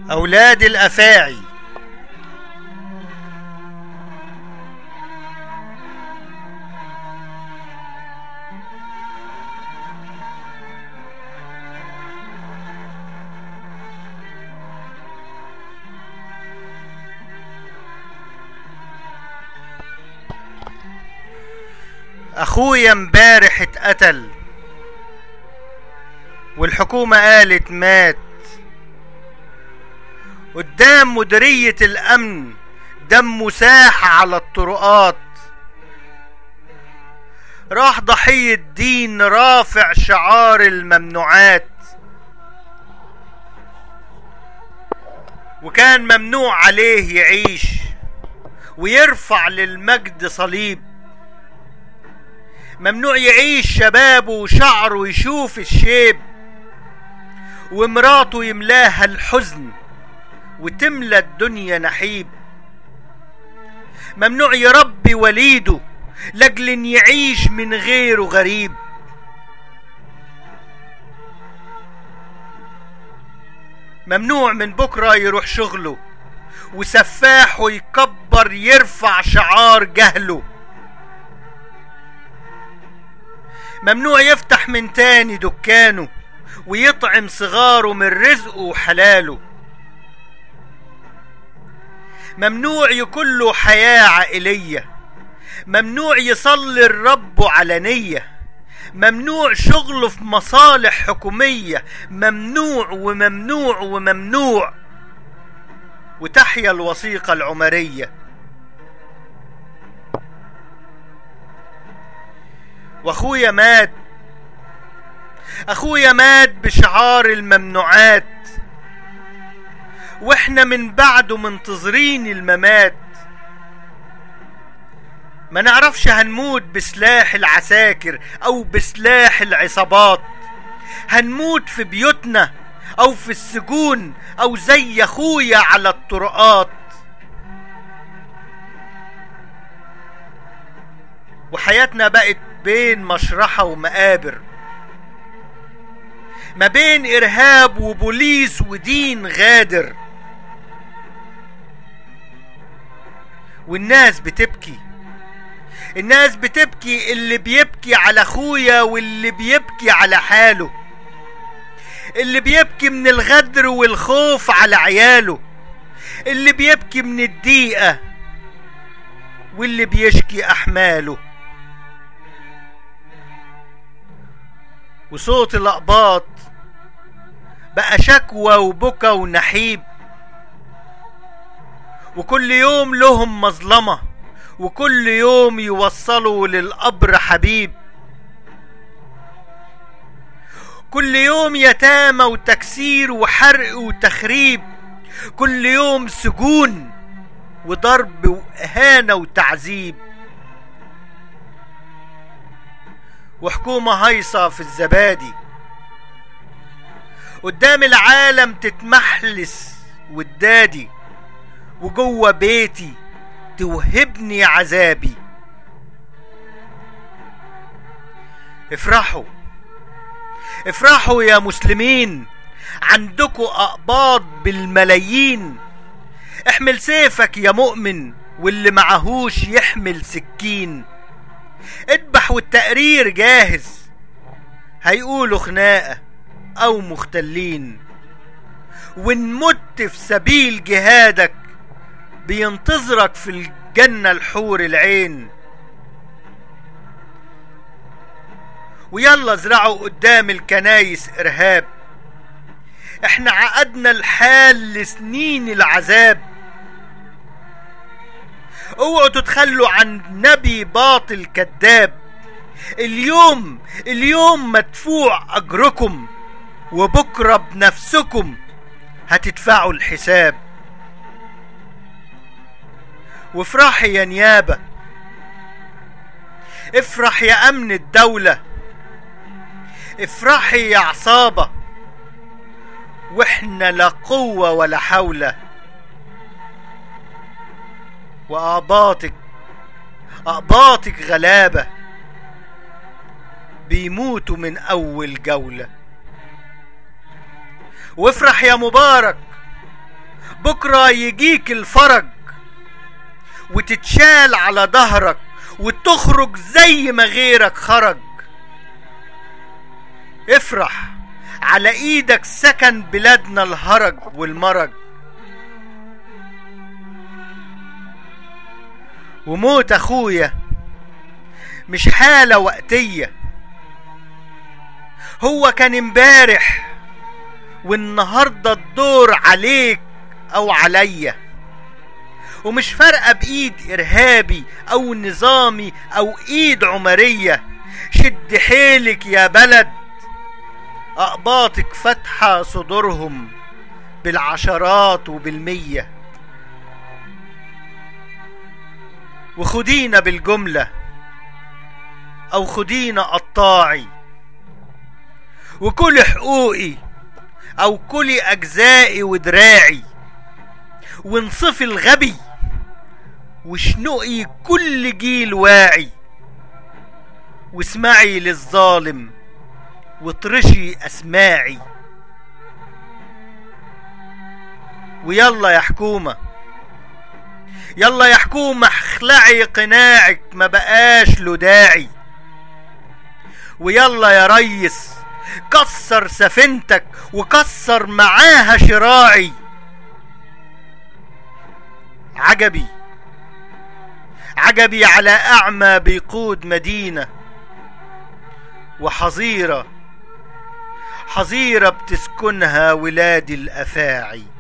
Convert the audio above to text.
أولاد الأفاعي اخويا امبارح اتقتل والحكومة قالت مات قدام مديرية الامن دمه ساح على الطرقات راح ضحية دين رافع شعار الممنوعات وكان ممنوع عليه يعيش ويرفع للمجد صليب ممنوع يعيش شبابه وشعره يشوف الشيب ومراته يملاها الحزن وتملى الدنيا نحيب ممنوع يربي وليده لاجل يعيش من غيره غريب ممنوع من بكرة يروح شغله وسفاحه يكبر يرفع شعار جهله ممنوع يفتح من تاني دكانه ويطعم صغاره من رزقه وحلاله ممنوع يكون له حياة عائلية ممنوع يصلي الرب علنية ممنوع شغله في مصالح حكومية ممنوع وممنوع وممنوع وتحيا الوثيقة العمرية واخويا مات اخويا مات بشعار الممنوعات واحنا من بعده منتظرين الممات ما نعرفش هنموت بسلاح العساكر او بسلاح العصابات هنموت في بيوتنا او في السجون او زي اخويا على الطرقات وحياتنا بقت بين مشرحة ومقابر ما بين إرهاب وبوليس ودين غادر والناس بتبكي الناس بتبكي اللي بيبكي على اخويا واللي بيبكي على حاله اللي بيبكي من الغدر والخوف على عياله اللي بيبكي من الضيقة واللي بيشكي أحماله وصوت الأقباط بقى شكوى وبكى ونحيب وكل يوم لهم مظلمة وكل يوم يوصلوا للقبر حبيب كل يوم يتامى وتكسير وحرق وتخريب كل يوم سجون وضرب وإهانة وتعذيب وحكومة هيصة في الزبادي قدام العالم تتمحلس والدادي وجوه بيتي توهبني عذابي افرحوا افرحوا يا مسلمين عندكوا اقباض بالملايين احمل سيفك يا مؤمن واللي معهوش يحمل سكين اذبح والتقرير جاهز هيقولوا خناقة او مختلين وان مت في سبيل جهادك بينتظرك في الجنة الحور العين ويلا ازرعوا قدام الكنايس ارهاب احنا عقدنا الحال لسنين العذاب اوعوا تتخلوا عن نبي باطل كذاب اليوم اليوم مدفوع اجركم وبكره بنفسكم هتدفعوا الحساب وافرحي يا نيابه افرح يا امن الدوله افرحي يا عصابه واحنا لا قوه ولا حول وأقباطك أقباطك غلابة بيموتوا من أول جولة وافرح يا مبارك بكرة يجيك الفرج وتتشال على ظهرك وتخرج زي ما غيرك خرج افرح على ايدك سكن بلادنا الهرج والمرج وموت اخويا مش حالة وقتية هو كان امبارح والنهاردة الدور عليك او عليا ومش فارقة بايد ارهابي او نظامي او ايد عمرية شد حيلك يا بلد اقباطك فاتحة صدورهم بالعشرات وبالمية وخدينا بالجملة او خدينا قطاعي وكل حقوقي او كل اجزائي ودراعي وانصفي الغبي وشنقي كل جيل واعي واسمعي للظالم واطرشي اسماعي ويلا يا حكومة يلا يا حكومة اخلعي قناعك ما بقاش له داعي ويلا يا ريس كسر سفينتك وكسر معاها شراعي عجبي عجبي على أعمى بيقود مدينة وحظيرة حظيرة بتسكنها ولاد الأفاعي